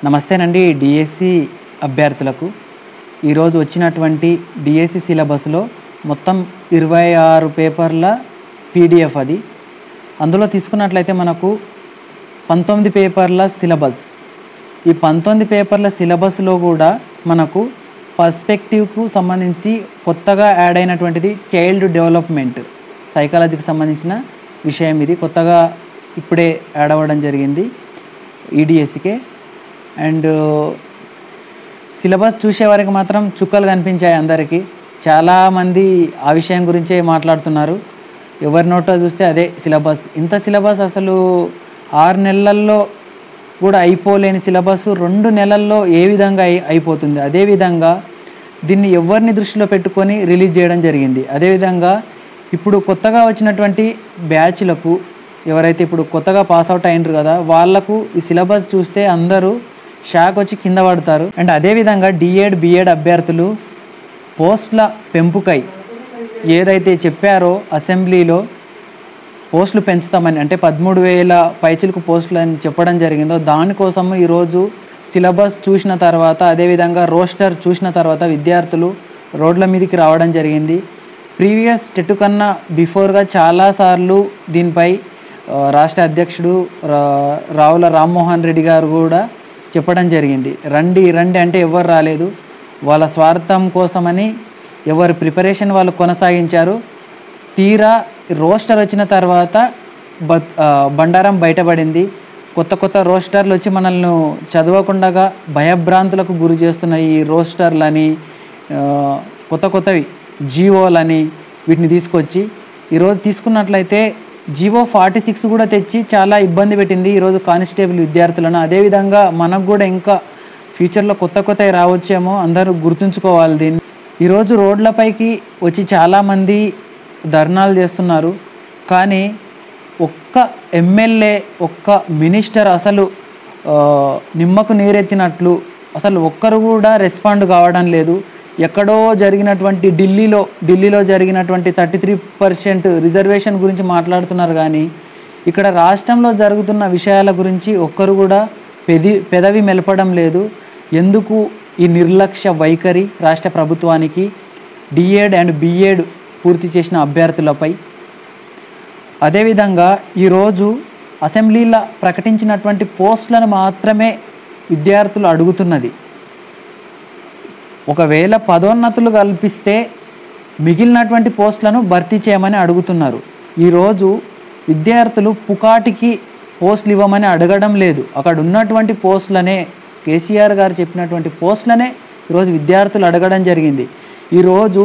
నమస్తేనండి DSC అభ్యర్థులకు ఈరోజు వచ్చినటువంటి డిఎస్సి సిలబస్లో మొత్తం ఇరవై ఆరు పేపర్ల పీడిఎఫ్ అది అందులో తీసుకున్నట్లయితే మనకు పంతొమ్మిది పేపర్ల సిలబస్ ఈ పంతొమ్మిది పేపర్ల సిలబస్లో కూడా మనకు పర్స్పెక్టివ్కు సంబంధించి కొత్తగా యాడ్ అయినటువంటిది చైల్డ్ డెవలప్మెంట్ సైకాలజీకి సంబంధించిన విషయం ఇది కొత్తగా ఇప్పుడే యాడ్ అవ్వడం జరిగింది ఈడిఎస్సికే అండ్ సిలబస్ చూసే వారికి మాత్రం చుక్కలు కనిపించాయి అందరికీ చాలామంది ఆ విషయం గురించే మాట్లాడుతున్నారు ఎవరి నోటో చూస్తే అదే సిలబస్ ఇంత సిలబస్ అసలు ఆరు నెలల్లో కూడా అయిపోలేని సిలబస్ రెండు నెలల్లో ఏ విధంగా అయి అయిపోతుంది అదేవిధంగా దీన్ని ఎవరిని దృష్టిలో పెట్టుకొని రిలీజ్ చేయడం జరిగింది అదేవిధంగా ఇప్పుడు కొత్తగా వచ్చినటువంటి బ్యాచ్లకు ఎవరైతే ఇప్పుడు కొత్తగా పాస్ అవుట్ అయినరు కదా వాళ్ళకు ఈ సిలబస్ చూస్తే అందరూ షాక్ వచ్చి కింద పడతారు అండ్ అదేవిధంగా డిఎడ్ బిఎడ్ అభ్యర్థులు పోస్టుల పెంపుకై ఏదైతే చెప్పారో అసెంబ్లీలో పోస్టులు పెంచుతామని అంటే పదమూడు వేల పైచిలకు పోస్టులు అని చెప్పడం జరిగిందో దానికోసం ఈరోజు సిలబస్ చూసిన తర్వాత అదేవిధంగా రోస్టర్ చూసిన తర్వాత విద్యార్థులు రోడ్ల మీదకి రావడం జరిగింది ప్రీవియస్ టెట్ కన్నా బిఫోర్గా చాలాసార్లు దీనిపై ఆ, రాష్ట్ర అధ్యక్షుడు రా- రావుల రామ్మోహన్ రెడ్డి గారు కూడా చెప్పడం జరిగింది రండి రండి అంటే ఎవరు రాలేదు వాళ్ళ స్వార్థం కోసమని ఎవరి ప్రిపరేషన్ వాళ్ళు కొనసాగించారు తీరా రోస్టర్ వచ్చిన తర్వాత బ ఆ, బండారం బయటపడింది కొత్త కొత్త రోస్టర్లు వచ్చి మనల్ని చదవకుండా భయభ్రాంతులకు గురి చేస్తున్న ఈ రోస్టర్లని ఆ, కొత్త కొత్తవి జీవోలని వీటిని తీసుకొచ్చి ఈరోజు తీసుకున్నట్లయితే జీవో ఫార్టీ సిక్స్ కూడా తెచ్చి చాలా ఇబ్బంది పెట్టింది ఈరోజు కానిస్టేబుల్ విద్యార్థులను అదేవిధంగా మనకు కూడా ఇంకా ఫ్యూచర్లో కొత్త కొత్తవి రావచ్చేమో అందరూ గుర్తుంచుకోవాలి దీన్ని ఈరోజు రోడ్లపైకి వచ్చి చాలామంది ధర్నాలు చేస్తున్నారు కానీ ఒక్క ఎమ్మెల్యే ఒక్క మినిస్టర్ అసలు ఆ, నిమ్మకు నీరెత్తినట్లు అసలు ఒక్కరు కూడా రెస్పాండ్ కావడం లేదు ఎక్కడో జరిగినటువంటి ఢిల్లీలో ఢిల్లీలో జరిగినటువంటి థర్టీ త్రీ పర్సెంట్ రిజర్వేషన్ గురించి మాట్లాడుతున్నారు కానీ ఇక్కడ రాష్ట్రంలో జరుగుతున్న విషయాల గురించి ఒక్కరు కూడా పెది పెదవి మెలపడం లేదు ఎందుకు ఈ నిర్లక్ష్య వైఖరి రాష్ట్ర ప్రభుత్వానికి డిఎడ్ అండ్ బిఎడ్ పూర్తి చేసిన అభ్యర్థులపై అదేవిధంగా ఈరోజు అసెంబ్లీలో ప్రకటించినటువంటి పోస్టులను మాత్రమే విద్యార్థులు అడుగుతున్నది ఒకవేళ పదోన్నతులు కల్పిస్తే మిగిలినటువంటి పోస్టులను భర్తీ చేయమని అడుగుతున్నారు ఈరోజు విద్యార్థులు పుకాటికి పోస్టులు ఇవ్వమని అడగడం లేదు అక్కడ ఉన్నటువంటి పోస్టులనే కేసీఆర్ గారు చెప్పినటువంటి పోస్టులనే ఈరోజు విద్యార్థులు అడగడం జరిగింది ఈరోజు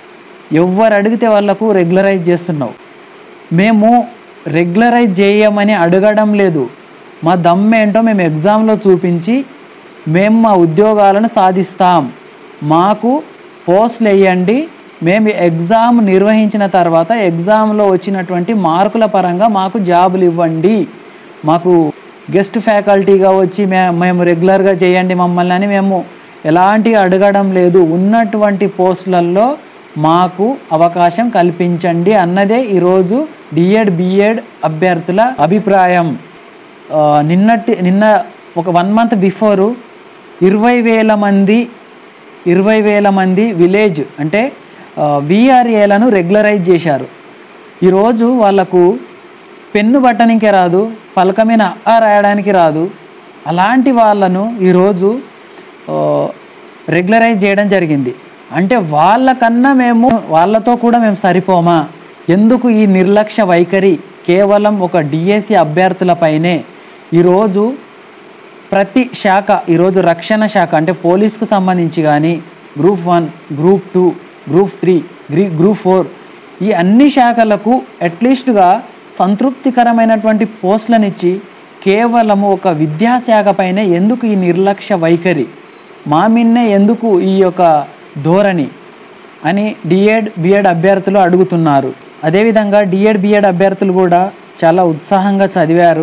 ఎవరు అడిగితే వాళ్లకు రెగ్యులరైజ్ చేస్తున్నావు మేము రెగ్యులరైజ్ చేయమని అడగడం లేదు మా దమ్మేంటో మేము ఎగ్జామ్లో చూపించి మేము మా ఉద్యోగాలను సాధిస్తాం మాకు పోస్టులు వేయండి మేము ఎగ్జామ్ నిర్వహించిన తర్వాత ఎగ్జామ్లో వచ్చినటువంటి మార్కుల పరంగా మాకు జాబులు ఇవ్వండి మాకు గెస్ట్ ఫ్యాకల్టీగా వచ్చి మే మేము రెగ్యులర్గా చేయండి మమ్మల్ని అని మేము ఎలాంటి అడగడం లేదు ఉన్నటువంటి పోస్టులలో మాకు అవకాశం కల్పించండి అన్నదే ఈరోజు డిఎడ్ బిఎడ్ అభ్యర్థుల అభిప్రాయం ఆ, నిన్నటి నిన్న ఒక వన్ మంత్ బిఫోరు ఇరవై వేల మంది ఇరవై వేల మంది విలేజ్ అంటే విఆర్ఏలను రెగ్యులరైజ్ చేశారు ఈరోజు వాళ్ళకు పెన్ను పట్టడానికి రాదు పలక మీద అ రాయడానికి రాదు అలాంటి వాళ్ళను ఈరోజు ఆ, రెగ్యులరైజ్ చేయడం జరిగింది అంటే వాళ్ళకన్నా మేము వాళ్ళతో కూడా మేము సరిపోమా ఎందుకు ఈ నిర్లక్ష్య వైఖరి కేవలం ఒక డిఎస్సి అభ్యర్థులపైనే ఈరోజు ప్రతి శాఖ ఈరోజు రక్షణ శాఖ అంటే పోలీస్కు సంబంధించి కానీ group one group two group three గ్రీ గ్రూప్ ఫోర్ ఈ అన్ని శాఖలకు అట్లీస్ట్గా సంతృప్తికరమైనటువంటి పోస్టులను ఇచ్చి కేవలం ఒక విద్యాశాఖ పైనే ఎందుకు ఈ నిర్లక్ష్య వైఖరి మా మిన్నే ఎందుకు ఈ యొక్క ధోరణి అని డిఎడ్ బిఎడ్ అభ్యర్థులు అడుగుతున్నారు అదేవిధంగా డిఎడ్ బిఎడ్ అభ్యర్థులు కూడా చాలా ఉత్సాహంగా చదివారు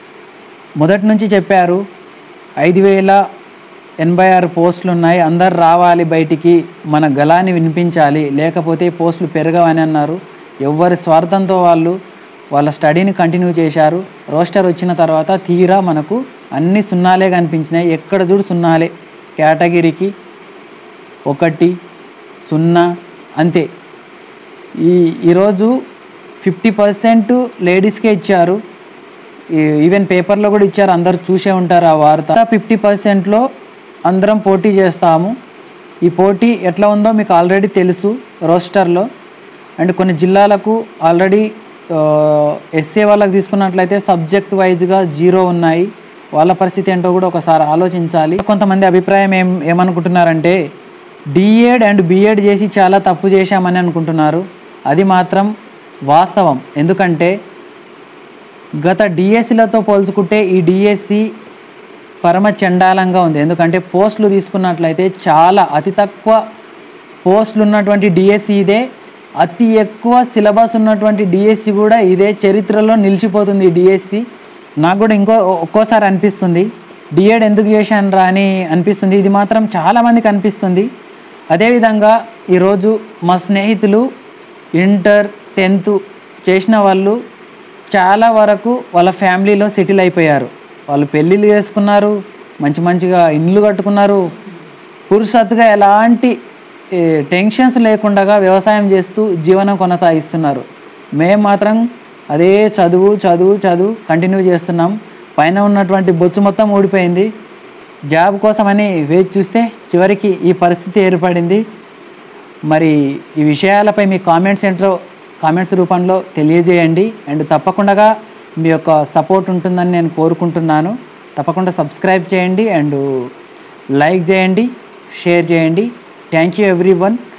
మొదటి నుంచి చెప్పారు ఐదు వేల ఎనభై ఆరు పోస్టులు ఉన్నాయి అందరు రావాలి బయటికి మన గలాన్ని వినిపించాలి లేకపోతే పోస్టులు పెరగవని అన్నారు ఎవరి స్వార్థంతో వాళ్ళు వాళ్ళ స్టడీని కంటిన్యూ చేశారు రోస్టర్ వచ్చిన తర్వాత తీరా మనకు అన్ని సున్నాలే కనిపించినాయి ఎక్కడ చూడు సున్నాలే కేటగిరీకి ఒకటి సున్నా అంతే ఈ ఈరోజు ఫిఫ్టీ పర్సెంట్ లేడీస్కే ఇచ్చారు ఈ- ఈవెన్ పేపర్లో కూడా ఇచ్చారు అందరు చూసే ఉంటారు ఆ వార్త ఫిఫ్టీ పర్సెంట్లో అందరం పోటీ చేస్తాము ఈ పోటీ ఎట్లా ఉందో మీకు ఆల్రెడీ తెలుసు రోస్టర్లో అండ్ కొన్ని జిల్లాలకు ఆల్రెడీ ఎస్ఏ వాళ్ళకి తీసుకున్నట్లయితే సబ్జెక్ట్ వైజ్గా జీరో ఉన్నాయి వాళ్ళ పరిస్థితి ఏంటో కూడా ఒకసారి ఆలోచించాలి కొంతమంది అభిప్రాయం ఏం ఏమనుకుంటున్నారంటే డిఎడ్ అండ్ బిఎడ్ చేసి చాలా తప్పు చేశామని అనుకుంటున్నారు అది మాత్రం వాస్తవం ఎందుకంటే గత డిఎస్సిలతో పోల్చుకుంటే ఈ డిఎస్సి పరమ చండాలంగా ఉంది ఎందుకంటే పోస్టులు తీసుకున్నట్లయితే చాలా అతి తక్కువ పోస్టులు ఉన్నటువంటి డిఎస్సి ఇదే అతి ఎక్కువ సిలబస్ ఉన్నటువంటి డిఎస్సి కూడా ఇదే చరిత్రలో నిలిచిపోతుంది ఈ డిఎస్సి నాకు కూడా ఇంకో ఒక్కోసారి అనిపిస్తుంది డిఎడ్ ఎందుకు చేశాను రా అని అనిపిస్తుంది ఇది మాత్రం చాలామందికి అనిపిస్తుంది అదేవిధంగా ఈరోజు మా స్నేహితులు ఇంటర్ టెన్త్ చేసిన వాళ్ళు చాలా వరకు వాళ్ళ ఫ్యామిలీలో సెటిల్ అయిపోయారు వాళ్ళు పెళ్ళిళ్ళు చేసుకున్నారు మంచి మంచిగా ఇండ్లు కట్టుకున్నారు పురుషత్తుగా ఎలాంటి ఏ, టెన్షన్స్ లేకుండా వ్యవసాయం చేస్తూ జీవనం కొనసాగిస్తున్నారు మేము మాత్రం అదే చదువు చదువు చదువు కంటిన్యూ చేస్తున్నాం పైన ఉన్నటువంటి బొచ్చు మొత్తం ఊడిపోయింది జాబ్ కోసమని వేచి చూస్తే చివరికి ఈ పరిస్థితి ఏర్పడింది మరి ఈ విషయాలపై మీ కామెంట్స్ ఏంటో కామెంట్స్ రూపంలో తెలియజేయండి అండ్ తప్పకుండా మీ యొక్క సపోర్ట్ ఉంటుందని నేను కోరుకుంటున్నాను తప్పకుండా సబ్స్క్రైబ్ చేయండి అండ్ లైక్ చేయండి షేర్ చేయండి థ్యాంక్ యూ ఎవ్రీ వన్